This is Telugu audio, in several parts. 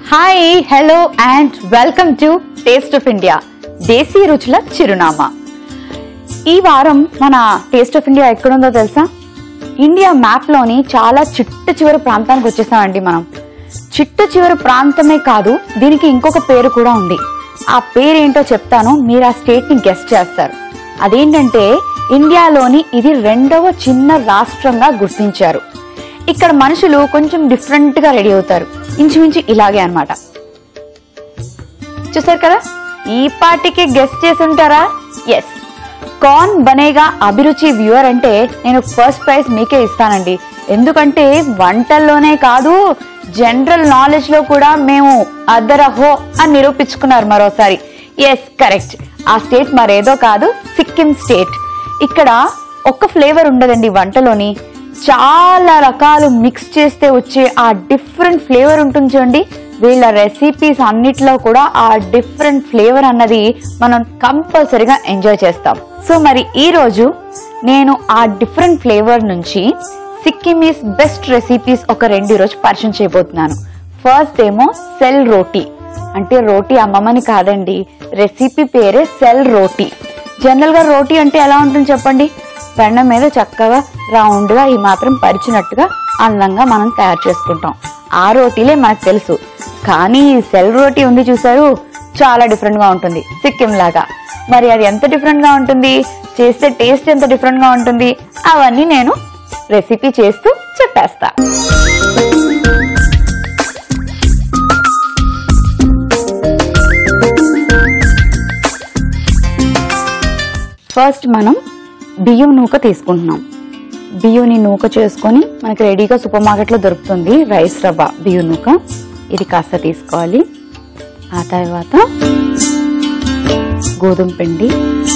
hi hello and welcome to taste of India దేశీ రుచుల చిరునామా ఈ వారం మన టేస్ట్ ఆఫ్ ఇండియా ఎక్కడుందో తెలుసా ఇండియా మ్యాప్లోని చాలా చిట్ట చివరి ప్రాంతానికి వచ్చేసామండి మనం చిట్ట చివరి ప్రాంతమే కాదు దీనికి ఇంకొక పేరు కూడా ఉంది ఆ పేరు ఏంటో చెప్తాను మీరు ఆ స్టేట్ని గెస్ట్ చేస్తారు అదేంటంటే ఇండియాలోని ఇది రెండవ చిన్న రాష్ట్రంగా గుర్తించారు ఇక్కడ మనుషులు కొంచెం డిఫరెంట్ గా రెడీ అవుతారు ఇంచుమించు ఇలాగే అన్నమాట చూసారు కదా ఈ పార్టీకి గెస్ట్ చేసి ఉంటారా ఎస్ కాన్ బనేగా అభిరుచి వ్యూవర్ అంటే నేను ఫస్ట్ ప్రైజ్ మీకే ఇస్తానండి ఎందుకంటే వంటల్లోనే కాదు జనరల్ నాలెడ్జ్ లో కూడా మేము అద్దరహో అని నిరూపించుకున్నారు మరోసారి ఎస్ కరెక్ట్ ఆ స్టేట్ మరేదో కాదు సిక్కిం స్టేట్ ఇక్కడ ఒక్క ఫ్లేవర్ ఉండదండి వంటలోని చాలా రకాలు మిక్స్ చేస్తే వచ్చే ఆ డిఫరెంట్ ఫ్లేవర్ ఉంటుంది చూడండి వీళ్ళ రెసిపీస్ అన్నిట్లో కూడా ఆ డిఫరెంట్ ఫ్లేవర్ అన్నది మనం కంపల్సరీగా ఎంజాయ్ చేస్తాం సో మరి ఈ రోజు నేను ఆ డిఫరెంట్ ఫ్లేవర్ నుంచి సిక్కిమీస్ బెస్ట్ రెసిపీస్ ఒక రెండు రోజు పరిచయం చేయబోతున్నాను ఫస్ట్ ఏమో సెల్ రోటీ అంటే రోటీ అమ్మమని కాదండి రెసిపీ పేరే సెల్ రోటీ జనరల్ గా రోటీ అంటే ఎలా ఉంటుంది చెప్పండి పెండ మీద చక్కగా రౌండ్ గా ఈ మాత్రం పరిచినట్టుగా అందంగా మనం తయారు చేసుకుంటాం ఆ రోటీలే మనకు తెలుసు కానీ ఈ సెల్ రోటీ ఉంది చూసారు చాలా డిఫరెంట్ గా ఉంటుంది సిక్కిం లాగా మరి అది ఎంత డిఫరెంట్ గా ఉంటుంది చేస్తే టేస్ట్ ఎంత డిఫరెంట్ గా ఉంటుంది అవన్నీ నేను రెసిపీ చేస్తూ చెప్పేస్తా ఫస్ట్ మనం బియ్యం నూక తీసుకుంటున్నాం బియ్యుని నూక చేసుకొని మనకి రెడీగా సూపర్ మార్కెట్లో దొరుకుతుంది రైస్ రవ్వ బియ్యం నూక ఇది కాస్త తీసుకోవాలి ఆ తర్వాత గోధుమ పిండి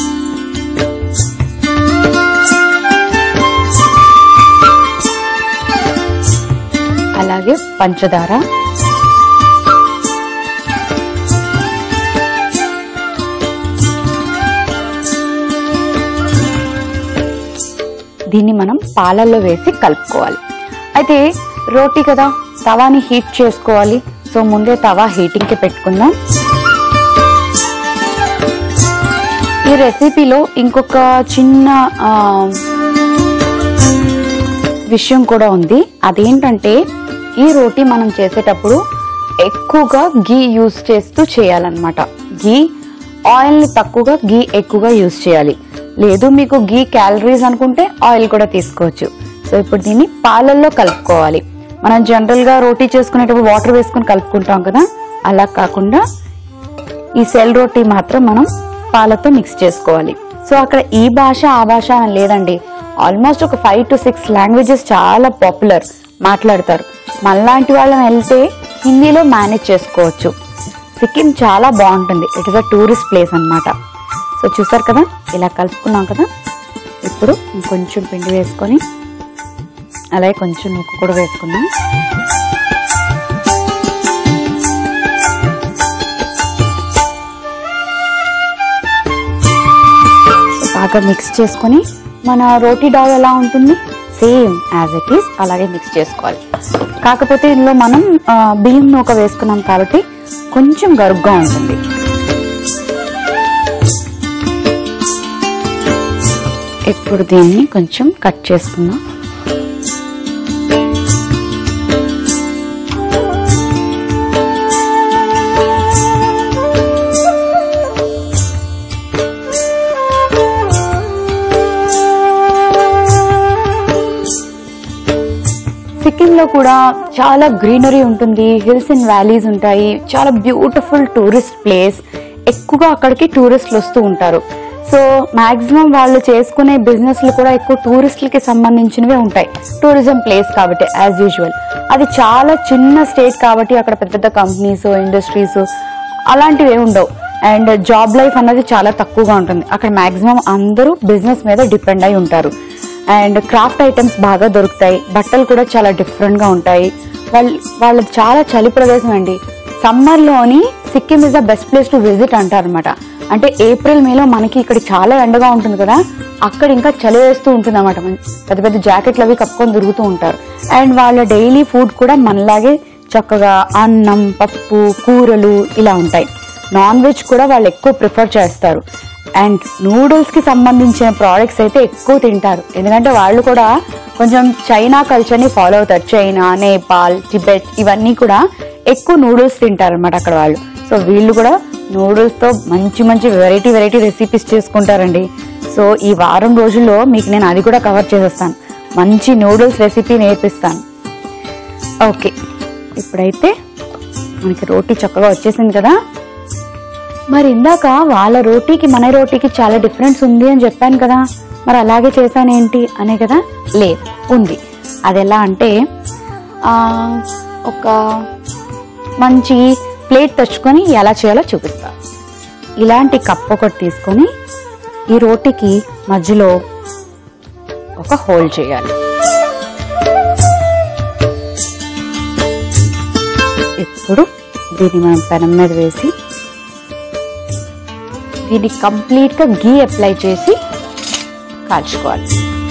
అలాగే పంచదార దీన్ని మనం పాలల్లో వేసి కలుపుకోవాలి అయితే రోటీ కదా తవాని హీట్ చేసుకోవాలి సో ముందే తవా హీటింగ్కి పెట్టుకుందాం ఈ రెసిపీలో ఇంకొక చిన్న ఆ, విషయం కూడా ఉంది అదేంటంటే ఈ రోటీ మనం చేసేటప్పుడు ఎక్కువగా గీ యూస్ చేస్తూ చేయాలన్నమాట గీ ఆయిల్ని తక్కువగా గీ ఎక్కువగా యూస్ చేయాలి లేదు మీకు గీ క్యాలరీస్ అనుకుంటే ఆయిల్ కూడా తీసుకోవచ్చు సో ఇప్పుడు దీన్ని పాలల్లో కలుపుకోవాలి మనం జనరల్గా రోటీ చేసుకునేటప్పుడు వాటర్ వేసుకొని కలుపుకుంటాం కదా అలా కాకుండా ఈ సెల్ రోటీ మాత్రం మనం పాలతో మిక్స్ చేసుకోవాలి సో అక్కడ ఈ భాష ఆ భాష అని లేదండి ఆల్మోస్ట్ ఒక ఫైవ్ టు సిక్స్ లాంగ్వేజెస్ చాలా పాపులర్ మాట్లాడతారు మనలాంటి వాళ్ళని వెళ్తే హిందీలో మేనేజ్ చేసుకోవచ్చు సిక్కిం చాలా బాగుంటుంది it is a tourist place అన్నమాట సో చూసారు కదా ఇలా కలుపుకున్నాం కదా ఇప్పుడు ఇంకొంచెం పిండి వేసుకొని అలాగే కొంచెం ఉప్పు కూడా వేసుకుందాం సో బాగా మిక్స్ చేసుకొని మన రోటీ డాల్ ఎలా ఉంటుంది సేమ్ యాజ్ ఇట్ ఈస్ అలాగే మిక్స్ చేసుకోవాలి కాకపోతే ఇందులో మనం ఆ, బియ్యం నూక వేసుకున్నాం కాబట్టి కొంచెం గరుగ్గా ఉంటుంది ఇప్పుడు దీన్ని కొంచెం కట్ చేసుకుందాం సిక్కింలో కూడా చాలా గ్రీనరీ ఉంటుంది హిల్స్ అండ్ వ్యాలీస్ ఉంటాయి చాలా బ్యూటిఫుల్ టూరిస్ట్ ప్లేస్ ఎక్కువగా అక్కడికి టూరిస్టులు వస్తూ ఉంటారు సో మాక్సిమం వాళ్ళు చేసుకునే బిజినెస్లు కూడా ఎక్కువ టూరిస్టులకి సంబంధించినవే ఉంటాయి టూరిజం ప్లేస్ కాబట్టి యాజ్ యూజువల్ అది చాలా చిన్న స్టేట్ కాబట్టి అక్కడ పెద్ద పెద్ద కంపెనీస్ ఇండస్ట్రీస్ అలాంటివి ఏమి ఉండవు అండ్ జాబ్ లైఫ్ అన్నది చాలా తక్కువగా ఉంటుంది అక్కడ మాక్సిమం అందరూ బిజినెస్ మీద డిపెండ్ అయి ఉంటారు అండ్ క్రాఫ్ట్ ఐటమ్స్ బాగా దొరుకుతాయి బట్టలు కూడా చాలా డిఫరెంట్ గా ఉంటాయి వాళ్ళ వాళ్ళది చాలా చలి ప్రదేశం అండి సమ్మర్ లోని Sikkim is the best place to visit అంటారు అనమాట అంటే ఏప్రిల్ మేలో మనకి ఇక్కడ చాలా ఎండగా ఉంటుంది కదా అక్కడ ఇంకా చలి వేస్తూ ఉంటుంది అనమాట పెద్ద పెద్ద జాకెట్లు అవి కప్పుకొని తిరుగుతూ ఉంటారు అండ్ వాళ్ళ డైలీ ఫుడ్ కూడా మనలాగే చక్కగా అన్నం పప్పు కూరలు ఇలా ఉంటాయి నాన్ వెజ్ కూడా వాళ్ళు ఎక్కువ ప్రిఫర్ చేస్తారు అండ్ నూడిల్స్కి సంబంధించిన ప్రోడక్ట్స్ అయితే ఎక్కువ తింటారు ఎందుకంటే వాళ్ళు కూడా కొంచెం చైనా కల్చర్ని ఫాలో అవుతారు చైనా నేపాల్ టిబెట్ ఇవన్నీ కూడా ఎక్కువ నూడిల్స్ తింటారు అనమాట అక్కడ వాళ్ళు సో వీళ్ళు కూడా నూడిల్స్తో మంచి మంచి వెరైటీ వెరైటీ రెసిపీస్ చేసుకుంటారండి సో ఈ వారం రోజుల్లో మీకు నేను అది కూడా కవర్ చేసేస్తాను మంచి నూడిల్స్ రెసిపీ నేర్పిస్తాను ఓకే ఇప్పుడైతే మనకి రోటీ చక్కగా వచ్చేసింది కదా మరి ఇందాక వాళ్ళ రోటీకి మన రోటీకి చాలా డిఫరెన్స్ ఉంది అని చెప్పాను కదా మరి అలాగే చేశానేంటి అనే కదా లేదు ఉంది అది ఎలా అంటే ఆ, ఒక మంచి ప్లేట్ తెచ్చుకొని ఎలా చేయాలో చూపిస్తా ఇలాంటి కప్ ఒకటి తీసుకొని ఈ రోటీకి మధ్యలో ఒక హోల్ చేయాలి ఇప్పుడు దీన్ని మనం పెనం మీద వేసి దీన్ని కంప్లీట్గా గీ అప్లై చేసి కాల్చుకోవాలి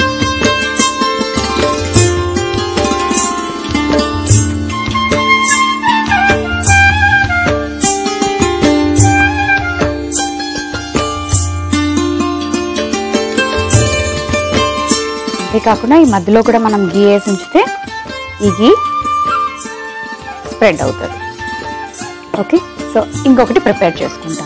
అంతే కాకుండా ఈ మధ్యలో కూడా మనం గీ వేసి ఉంచితే ఈ గీ స్ప్రెడ్ అవుతుంది ఓకే సో ఇంకొకటి ప్రిపేర్ చేసుకుంటాం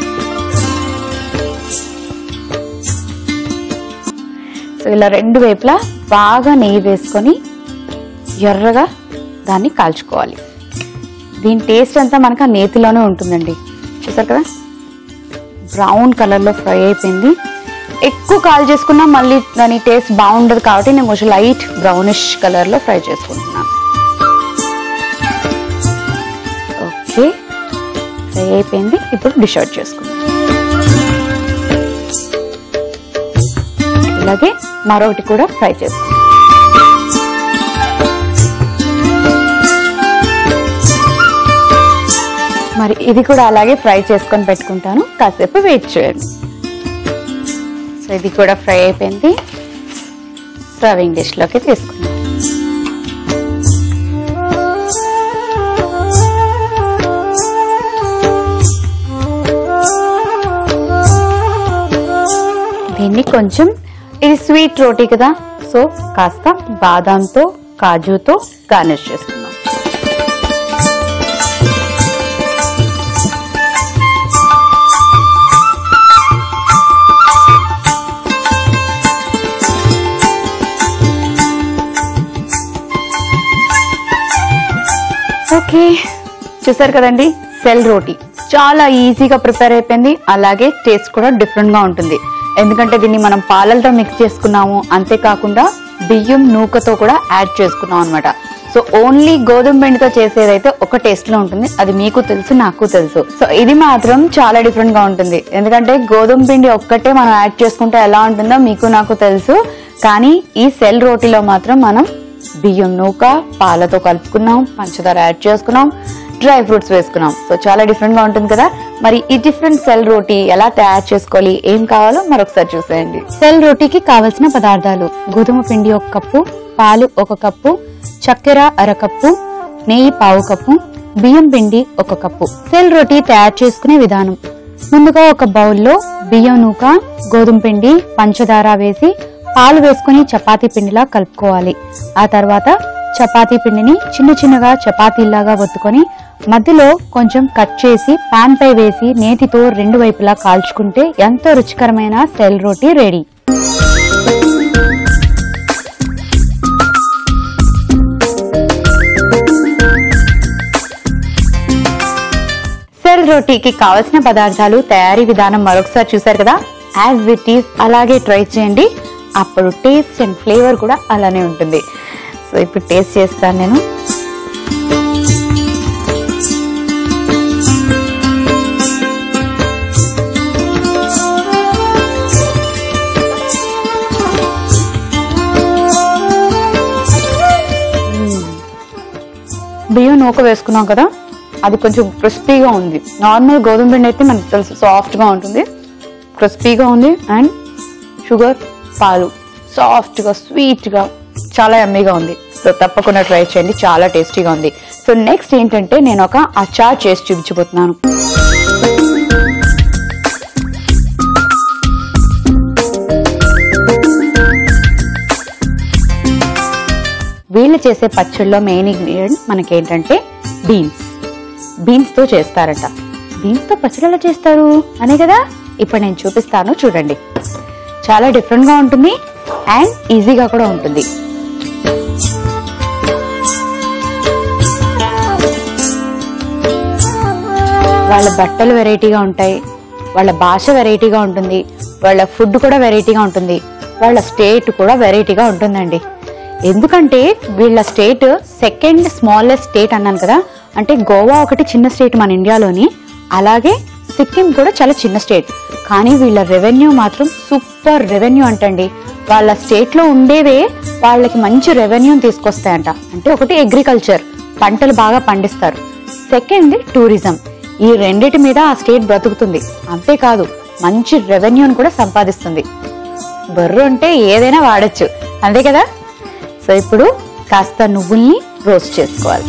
సో ఇలా రెండు వైపులా బాగా నెయ్యి వేసుకొని ఎర్రగా దాన్ని కాల్చుకోవాలి దీని టేస్ట్ అంతా మనకు ఆ నేతిలోనే ఉంటుందండి చూసారు కదా బ్రౌన్ కలర్లో ఫ్రై అయిపోయింది ఎక్కువ కాల్ చేసుకున్నా మళ్ళీ దాని టేస్ట్ బాగుండదు కాబట్టి నేను కొంచెం లైట్ బ్రౌనిష్ కలర్లో ఫ్రై చేసుకుంటున్నాను ఓకే ఫ్రై అయిపోయింది ఇప్పుడు డిష్ అవుట్ చేసుకుందాం ఇలాగే మరొకటి కూడా ఫ్రై చేసుకుందాం మరి ఇది కూడా అలాగే ఫ్రై చేసుకొని పెట్టుకుంటాను కాసేపు వెయిట్ చేయండి సో ఇది కూడా ఫ్రై అయిపోయింది సర్వింగ్ డిష్లోకి తీసుకుందాం దీన్ని కొంచెం ఇది స్వీట్ రోటీ కదా సో కాస్త బాదాంతో కాజుతో గార్నిష్ చేసుకుందాం ఓకే చూసారు కదండి సెల్ రోటీ చాలా ఈజీగా ప్రిపేర్ అయిపోయింది అలాగే టేస్ట్ కూడా డిఫరెంట్ గా ఉంటుంది ఎందుకంటే దీన్ని మనం పాలలతో మిక్స్ చేసుకున్నాము అంతేకాకుండా బియ్యం నూకతో కూడా యాడ్ చేసుకున్నాం అనమాట సో ఓన్లీ గోధుమ పిండితో చేసేదైతే ఒక టేస్ట్ లో ఉంటుంది అది మీకు తెలుసు నాకు తెలుసు సో ఇది మాత్రం చాలా డిఫరెంట్ గా ఉంటుంది ఎందుకంటే గోధుమ పిండి ఒక్కటే మనం యాడ్ చేసుకుంటే ఎలా ఉంటుందో మీకు నాకు తెలుసు కానీ ఈ సెల్ రోటీలో మాత్రం మనం బియ్యం నూక పాలతో కలుపుకున్నాం పంచదార యాడ్ చేసుకున్నాం డ్రై ఫ్రూట్స్ వేసుకున్నాం సో చాలా డిఫరెంట్ గా ఉంటుంది కదా మరి ఈ డిఫరెంట్ సెల్ రోటీ ఎలా తయారు చేసుకోవాలి ఏం కావాలో మరొకసారి చూసేయండి సెల్ రోటీకి కావలసిన పదార్థాలు గోధుమ పిండి ఒక కప్పు పాలు ఒక కప్పు చక్కెర అర కప్పు నెయ్యి పావు కప్పు బియ్యం పిండి ఒక కప్పు సెల్ రోటీ తయారు చేసుకునే విధానం ముందుగా ఒక బౌల్లో బియ్యం నూక గోధుమ పిండి పంచదార వేసి పాలు వేసుకుని చపాతీ పిండిలా కలుపుకోవాలి ఆ తర్వాత చపాతీ పిండిని చిన్న చిన్నగా చపాతీలాగా ఒత్తుకొని మధ్యలో కొంచెం కట్ చేసి పాన్ పై వేసి నేతితో రెండు వైపులా కాల్చుకుంటే ఎంతో రుచికరమైన సెల్ రోటీ రెడీ సెల్ రోటీకి కావలసిన పదార్థాలు తయారీ విధానం మరొకసారి చూసారు కదా యాజ్ ఇట్ ఈస్ అలాగే ట్రై చేయండి అప్పుడు టేస్ట్ అండ్ ఫ్లేవర్ కూడా అలానే ఉంటుంది సో ఇప్పుడు టేస్ట్ చేస్తాను నేను బియ్యం నూక వేసుకున్నాం కదా అది కొంచెం క్రిస్పీగా ఉంది నార్మల్ గోధుమ పిండి అయితే మనకు తెలుసు సాఫ్ట్గా ఉంటుంది క్రిస్పీగా ఉంది అండ్ షుగర్ పాలు సాఫ్ట్గా స్వీట్గా చాలా ఎమ్మీగా ఉంది సో తప్పకుండా ట్రై చేయండి చాలా టేస్టీగా ఉంది సో నెక్స్ట్ ఏంటంటే నేను ఒక అచార్ చేసి చూపించబోతున్నాను వీళ్ళు చేసే పచ్చళ్ళలో మెయిన్ ఇంగ్రీడియంట్ మనకేంటంటే బీన్స్ బీన్స్ తో చేస్తారట బీన్స్ తో పచ్చడి ఎలా చేస్తారు అనే కదా ఇప్పుడు నేను చూపిస్తాను చూడండి చాలా డిఫరెంట్ గా ఉంటుంది అండ్ ఈజీగా కూడా ఉంటుంది వాళ్ళ బట్టలు వెరైటీగా ఉంటాయి వాళ్ళ భాష వెరైటీగా ఉంటుంది వాళ్ళ ఫుడ్ కూడా వెరైటీగా ఉంటుంది వాళ్ళ స్టేట్ కూడా వెరైటీగా ఉంటుందండి ఎందుకంటే వీళ్ళ స్టేట్ సెకండ్ స్మాలెస్ట్ స్టేట్ అన్నాను కదా అంటే గోవా ఒకటి చిన్న స్టేట్ మన ఇండియాలోని అలాగే సిక్కిం కూడా చాలా చిన్న స్టేట్ కానీ వీళ్ళ రెవెన్యూ మాత్రం సూపర్ రెవెన్యూ అంటండి వాళ్ళ స్టేట్ లో ఉండేవే వాళ్ళకి మంచి రెవెన్యూ తీసుకొస్తాయంట అంటే ఒకటి అగ్రికల్చర్ పంటలు బాగా పండిస్తారు సెకండ్ టూరిజం ఈ రెండిటి మీద ఆ స్టేట్ బ్రతుకుతుంది అంతేకాదు మంచి రెవెన్యూని కూడా సంపాదిస్తుంది బర్రు అంటే ఏదైనా వాడచ్చు అంతే కదా సో ఇప్పుడు కాస్త నువ్వుల్ని రోస్ట్ చేసుకోవాలి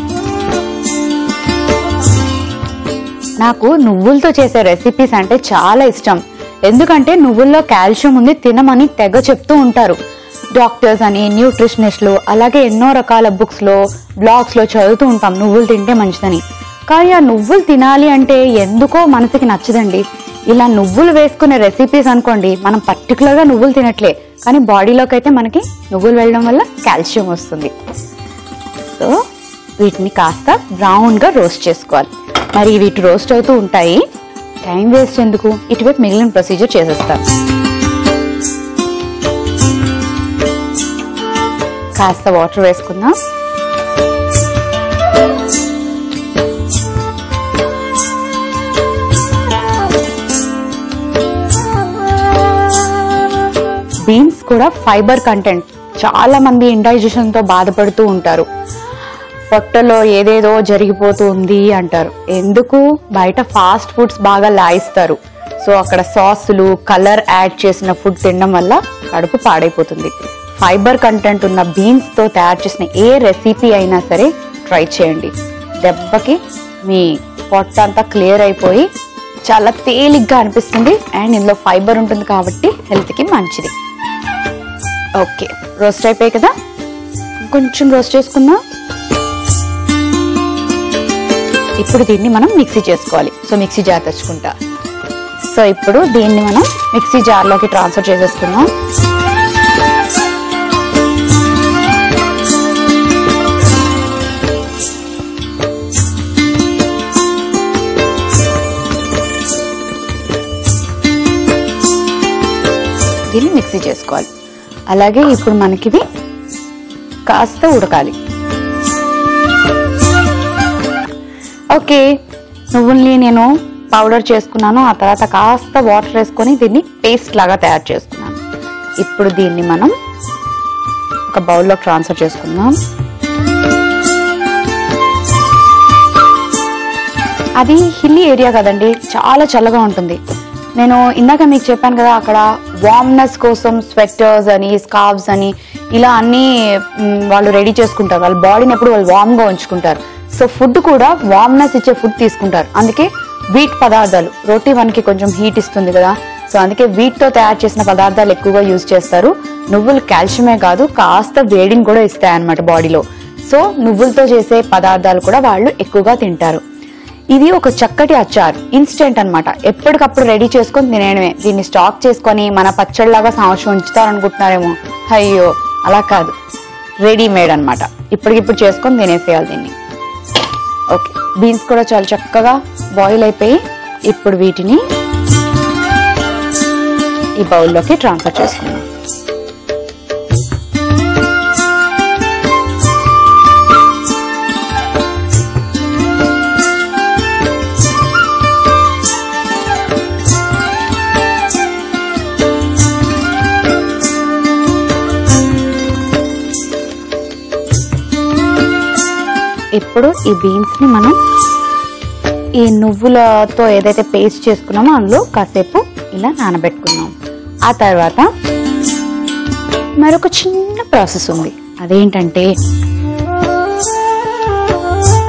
నాకు నువ్వులతో చేసే రెసిపీస్ అంటే చాలా ఇష్టం ఎందుకంటే నువ్వుల్లో కాల్షియం ఉంది తినమని తెగ చెప్తూ ఉంటారు డాక్టర్స్ అని న్యూట్రిషనిస్టులు అలాగే ఎన్నో రకాల బుక్స్ లో బ్లాగ్స్ లో చదువుతూ ఉంటాం నువ్వులు తింటే మంచిదని కానీ ఆ నువ్వులు తినాలి అంటే ఎందుకో మనసుకి నచ్చదండి ఇలా నువ్వులు వేసుకునే రెసిపీస్ అనుకోండి మనం పర్టికులర్ గా నువ్వులు తినట్లే కానీ బాడీలోకి అయితే మనకి నువ్వులు వెళ్ళడం వల్ల కాల్షియం వస్తుంది సో వీటిని కాస్త బ్రౌన్ గా రోస్ట్ చేసుకోవాలి మరి వీటి రోస్ట్ అవుతూ ఉంటాయి టైం వేస్ట్ ఎందుకు ఇటువైపు మిగిలిన ప్రొసీజర్ చేసేస్తాను కాస్త వాటర్ వేసుకుందాం బీన్స్ కూడా ఫైబర్ కంటెంట్ చాలా మంది ఇండైజెషన్ తో బాధపడుతూ ఉంటారు పొట్టలో ఏదేదో జరిగిపోతుంది అంటారు ఎందుకు బయట ఫాస్ట్ ఫుడ్స్ బాగా లాయిస్తారు సో అక్కడ సాసులు కలర్ యాడ్ చేసిన ఫుడ్ తినడం వల్ల కడుపు పాడైపోతుంది ఫైబర్ కంటెంట్ ఉన్న బీన్స్ తో తయారు చేసిన ఏ రెసిపీ అయినా సరే ట్రై చేయండి దెబ్బకి మీ పొట్ట అంతా క్లియర్ అయిపోయి చాలా తేలిగ్గా అనిపిస్తుంది అండ్ ఇందులో ఫైబర్ ఉంటుంది కాబట్టి హెల్త్కి మంచిది ఓకే రోస్ట్ అయిపోయాయి కదా కొంచెం రోస్ట్ చేసుకుందాం ఇప్పుడు దీన్ని మనం మిక్సీ చేసుకోవాలి సో మిక్సీ జార్ తెచ్చుకుంటా సో ఇప్పుడు దీన్ని మనం మిక్సీ జార్లోకి ట్రాన్స్ఫర్ చేసేసుకుందాం దీన్ని మిక్సీ చేసుకోవాలి అలాగే ఇప్పుడు మనకివి కాస్త ఉడకాలి ఓకే నువ్వుల్ని నేను పౌడర్ చేసుకున్నాను ఆ తర్వాత కాస్త వాటర్ వేసుకొని దీన్ని పేస్ట్ లాగా తయారు చేసుకున్నాను ఇప్పుడు దీన్ని మనం ఒక బౌల్లో ట్రాన్స్ఫర్ చేసుకుందాం అది హిల్లీ ఏరియా కదండి చాలా చల్లగా ఉంటుంది నేను ఇందాక మీకు చెప్పాను కదా అక్కడ వార్మ్నెస్ కోసం స్వెటర్స్ అని స్కార్వ్స్ అని ఇలా అన్ని మ్, వాళ్ళు రెడీ చేసుకుంటారు వాళ్ళ బాడీని ఎప్పుడు వాళ్ళు warm గా ఉంచుకుంటారు సో ఫుడ్ కూడా వార్మ్నెస్ ఇచ్చే ఫుడ్ తీసుకుంటారు అందుకే వీట్ పదార్థాలు రోటీ మనకి కొంచెం హీట్ ఇస్తుంది కదా సో అందుకే wheat తో తయారు చేసిన పదార్థాలు ఎక్కువగా యూజ్ చేస్తారు నువ్వులు కాల్షియమే కాదు కాస్త వేడిని కూడా ఇస్తాయి అన్నమాట బాడీలో సో నువ్వులతో చేసే పదార్థాలు కూడా వాళ్ళు ఎక్కువగా తింటారు ఇది ఒక చక్కటి అచార్ ఇన్స్టెంట్ అన్నమాట ఎప్పటికప్పుడు రెడీ చేసుకొని తినేయడమే దీన్ని స్టాక్ చేసుకొని మన పచ్చడిలాగా సంవత్సరం ఉంచుతారనుకుంటున్నారేమో అయ్యో అలా కాదు రెడీమేడ్ అన్నమాట ఇప్పటికిప్పుడు చేసుకొని తినేసేయాలి దీన్ని ఓకే బీన్స్ కూడా చాలా చక్కగా బాయిల్ అయిపోయి ఇప్పుడు వీటిని ఈ బౌల్లోకి ట్రాన్స్ఫర్ చేసుకున్నాం ఇప్పుడు ఈ బీన్స్ ని మనం ఈ నువ్వులతో ఏదైతే పేస్ట్ చేసుకున్నామో అందులో కాసేపు ఇలా నానబెట్టుకున్నాం ఆ తర్వాత మరొక చిన్న ప్రాసెస్ ఉంది అదేంటంటే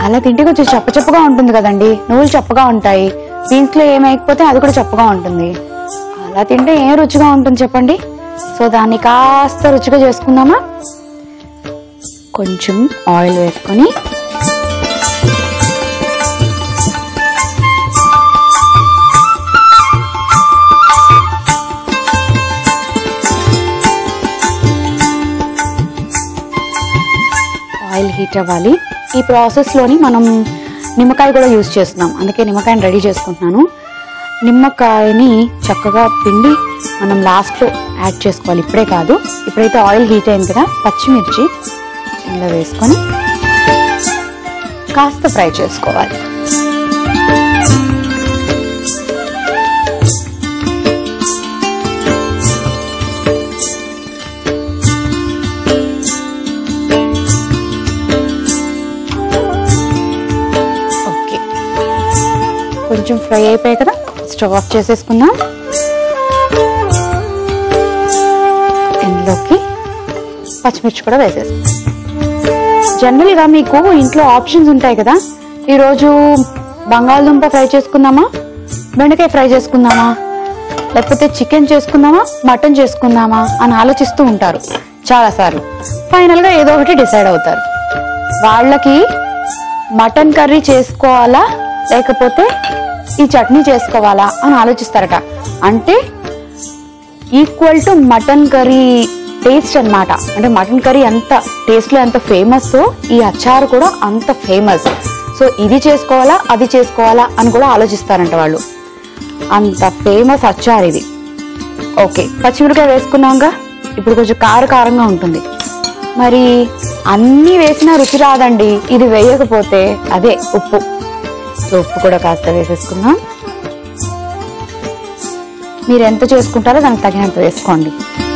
అలా తింటే కొంచెం చప్పచప్పగా ఉంటుంది కదండి నువ్వులు చప్పగా ఉంటాయి బీన్స్ లో ఏమైకపోతే అది కూడా చప్పగా ఉంటుంది అలా తింటే ఏం రుచిగా ఉంటుంది చెప్పండి సో దాన్ని కాస్త రుచిగా చేసుకుందామా కొంచెం ఆయిల్ వేసుకొని ఆయిల్ హీట్ అవ్వాలి ఈ ప్రాసెస్లోని మనం నిమ్మకాయ కూడా యూజ్ చేస్తున్నాం అందుకే నిమ్మకాయని రెడీ చేసుకుంటున్నాను నిమ్మకాయని చక్కగా పిండి మనం లాస్ట్లో యాడ్ చేసుకోవాలి ఇప్పుడే కాదు ఇప్పుడైతే ఆయిల్ హీట్ అయింది కదా పచ్చిమిర్చి ఇందులో వేసుకొని కాస్త ఫ్రై చేసుకోవాలి ఓకే కొంచెం ఫ్రై అయిపోయాయి కదా స్టవ్ ఆఫ్ చేసేసుకుందాం ఇందులోకి పచ్చిమిర్చి కూడా వేసేసుకుందాం జనరల్గా మీకు ఇంట్లో ఆప్షన్స్ ఉంటాయి కదా ఈరోజు బంగాళదుంప ఫ్రై చేసుకుందామా బెండకాయ ఫ్రై చేసుకుందామా లేకపోతే చికెన్ చేసుకుందామా మటన్ చేసుకుందామా అని ఆలోచిస్తూ ఉంటారు చాలాసార్లు ఫైనల్గా ఏదో ఒకటి డిసైడ్ అవుతారు వాళ్ళకి మటన్ కర్రీ చేసుకోవాలా లేకపోతే ఈ చట్నీ చేసుకోవాలా అని ఆలోచిస్తారట అంటే equal to mutton curry taste అన్నమాట అంటే మటన్ కర్రీ ఎంత టేస్ట్లో ఎంత ఫేమస్ ఈ అచార్ కూడా అంత ఫేమస్ సో ఇది చేసుకోవాలా అది చేసుకోవాలా అని కూడా ఆలోచిస్తారంట వాళ్ళు అంత ఫేమస్ అచార్ ఇది ఓకే పచ్చిమిరకాయ వేసుకున్నాక ఇప్పుడు కొంచెం కార కారంగా ఉంటుంది మరి అన్నీ వేసినా రుచి రాదండి ఇది వేయకపోతే అదే ఉప్పు సో ఉప్పు కూడా కాస్త వేసేసుకుందాం మీరు ఎంత చేసుకుంటారో దానికి తగినంత వేసుకోండి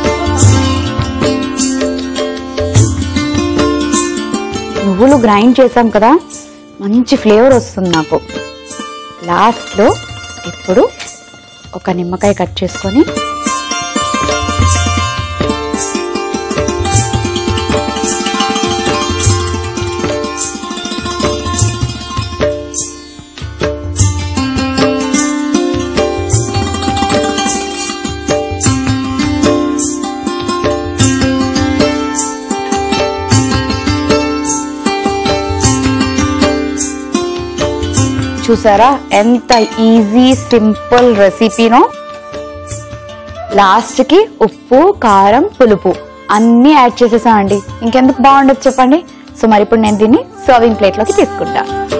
నువ్వులు గ్రైండ్ చేసాం కదా మంచి ఫ్లేవర్ వస్తుంది నాకు లాస్ట్లో ఇప్పుడు ఒక నిమ్మకాయ కట్ చేసుకొని చూసారా ఎంత ఈజీ సింపుల్ రెసిపీనో లాస్ట్ కి ఉప్పు కారం పులుపు అన్ని యాడ్ చేసేసామండి ఇంకెందుకు బాగుండదు చెప్పండి సో మరి ఇప్పుడు నేను దీన్ని సర్వింగ్ ప్లేట్ లోకి తీసుకుంటా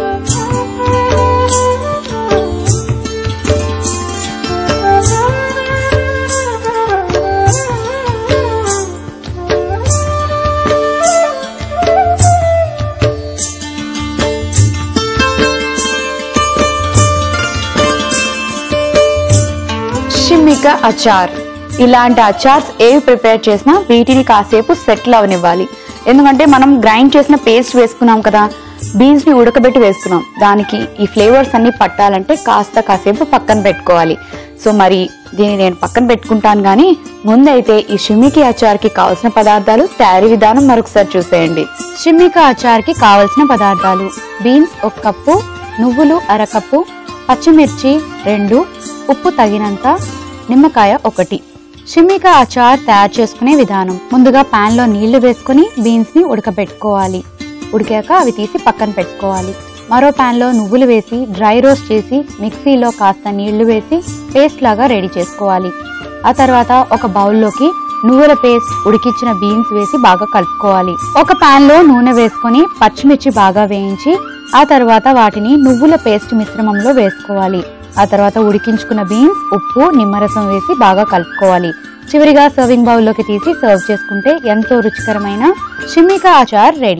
షిమ్మిక అచార్ ఇలాంటి అచార్స్ ఏవి ప్రిపేర్ చేసినా వీటిని కాసేపు సెటిల్ అవనివ్వాలి ఎందుకంటే మనం గ్రైండ్ చేసిన పేస్ట్ వేసుకున్నాం కదా బీన్స్ ని ఉడకబెట్టి వేసుకున్నాం దానికి ఈ ఫ్లేవర్స్ అన్ని పట్టాలంటే కాస్త కాసేపు పక్కన పెట్టుకోవాలి సో మరి దీన్ని నేను పక్కన పెట్టుకుంటాను కానీ ముందైతే ఈ షిమ్మికి అచార్కి కావాల్సిన పదార్థాలు తయారీ విధానం మరొకసారి చూసేయండి షిమ్మిక అచార్కి కావలసిన పదార్థాలు బీన్స్ ఒక కప్పు నువ్వులు అరకప్పు పచ్చిమిర్చి రెండు ఉప్పు తగినంత నిమ్మకాయ ఒకటి షిమ్మిక అచార్ తయారు చేసుకునే విధానం ముందుగా పాన్ లో నీళ్లు వేసుకుని బీన్స్ ని ఉడకబెట్టుకోవాలి ఉడికాక అవి తీసి పక్కన పెట్టుకోవాలి మరో పాన్ లో నువ్వులు వేసి డ్రై రోస్ట్ చేసి మిక్సీలో కాస్త నీళ్లు వేసి పేస్ట్ లాగా రెడీ చేసుకోవాలి ఆ తర్వాత ఒక బౌల్లోకి నువ్వుల పేస్ట్ ఉడికించిన బీన్స్ వేసి బాగా కలుపుకోవాలి ఒక పాన్ లో నూనె వేసుకొని పచ్చిమిర్చి బాగా వేయించి ఆ తర్వాత వాటిని నువ్వుల పేస్ట్ మిశ్రమంలో వేసుకోవాలి ఆ తర్వాత ఉడికించుకున్న బీన్స్ ఉప్పు నిమ్మరసం వేసి బాగా కలుపుకోవాలి చివరిగా సర్వింగ్ బౌల్లోకి తీసి సర్వ్ చేసుకుంటే ఎంతో రుచికరమైన షిమ్మికా ఆచార్ రెడీ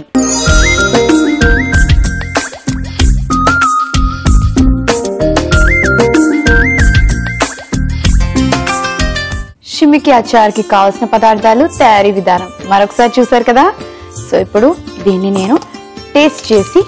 షిమ్మికి అచార్కి కావాల్సిన పదార్థాలు తయారీ విధానం మరొకసారి చూసారు కదా సో ఇప్పుడు దీన్ని నేను టేస్ట్ చేసి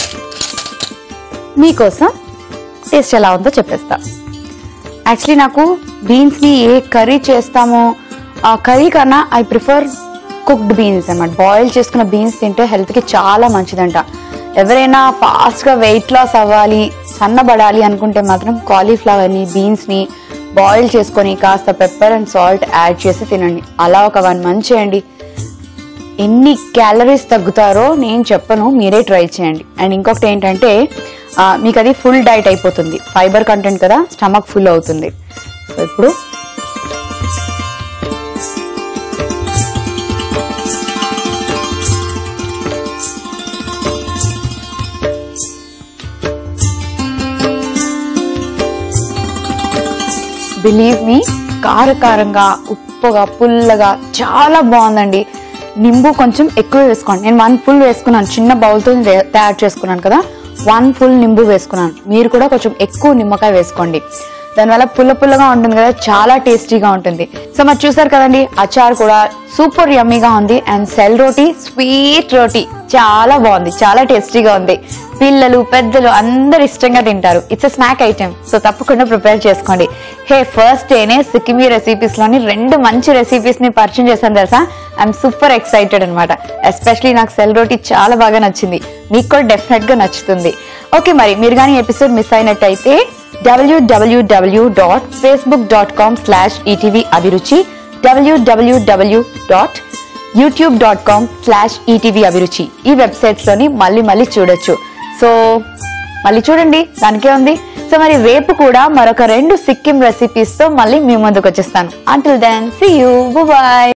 మీకోసం టేస్ట్ ఎలా ఉందో చెప్పేస్తా యాక్చువల్లీ నాకు బీన్స్ని ఏ కర్రీ చేస్తామో ఆ కర్రీ కన్నా ఐ ప్రిఫర్ కుక్డ్ బీన్స్ అన్నమాట బాయిల్ చేసుకున్న బీన్స్ తింటే హెల్త్కి చాలా మంచిదంట ఎవరైనా ఫాస్ట్గా వెయిట్ లాస్ అవ్వాలి సన్నబడాలి అనుకుంటే మాత్రం కాలీఫ్లవర్ని బీన్స్ని బాయిల్ చేసుకొని కాస్త పెప్పర్ అండ్ సాల్ట్ యాడ్ చేసి తినండి అలా ఒక వన్ మంత్ చేయండి ఎన్ని క్యాలరీస్ తగ్గుతారో నేను చెప్పను మీరే ట్రై చేయండి అండ్ ఇంకొకటి ఏంటంటే ఆ, మీకు అది ఫుల్ డైట్ అయిపోతుంది ఫైబర్ కంటెంట్ కదా స్టమక్ ఫుల్ అవుతుంది సో ఇప్పుడు బిలీవ్ మీ కారకారంగా ఉప్పుగా పుల్లగా చాలా బాగుందండి నింబు కొంచెం ఎక్కువ వేసుకోండి నేను వన్ ఫుల్ వేసుకున్నాను చిన్న బౌల్తో తయారు చేసుకున్నాను కదా వన్ ఫుల్ నింబు వేసుకున్నాను మీరు కూడా కొంచెం ఎక్కువ నిమ్మకాయ వేసుకోండి దానివల్ల పుల్ల పుల్లగా ఉంటుంది కదా చాలా టేస్టీగా ఉంటుంది సో మరి చూసారు కదండి అచార్ కూడా సూపర్ యమ్మీగా ఉంది అండ్ సెల్ రోటీ స్వీట్ రోటీ చాలా బాగుంది చాలా టేస్టీగా ఉంది పిల్లలు పెద్దలు అందరు ఇష్టంగా తింటారు it's a snack item so తప్పకుండా ప్రిపేర్ చేసుకోండి హే ఫస్ట్ డేనే సిక్కిమీ రెసిపీస్ లోని రెండు మంచి రెసిపీస్ ని పరిచయం చేశాను తెలుసా ఐఎమ్ సూపర్ ఎక్సైటెడ్ అనమాట ఎస్పెషలీ నాకు సెల్ రోటీ చాలా బాగా నచ్చింది మీకు కూడా డెఫినెట్ గా నచ్చుతుంది ఓకే మరి మీరు కానీ ఎపిసోడ్ మిస్ అయినట్టయితే W W W dot Facebook dot com slash ETV Abhiruchi W W W dot YouTube dot com slash ETV Abhiruchi ఈ వెబ్సైట్స్ లోని మళ్ళీ మళ్ళీ చూడొచ్చు సో మళ్ళీ చూడండి దానికే ఉంది సో మరి రేపు కూడా మరొక రెండు సిక్కిం రెసిపీస్ తో మళ్ళీ మీ ముందుకు వచ్చేస్తాను until then see you bye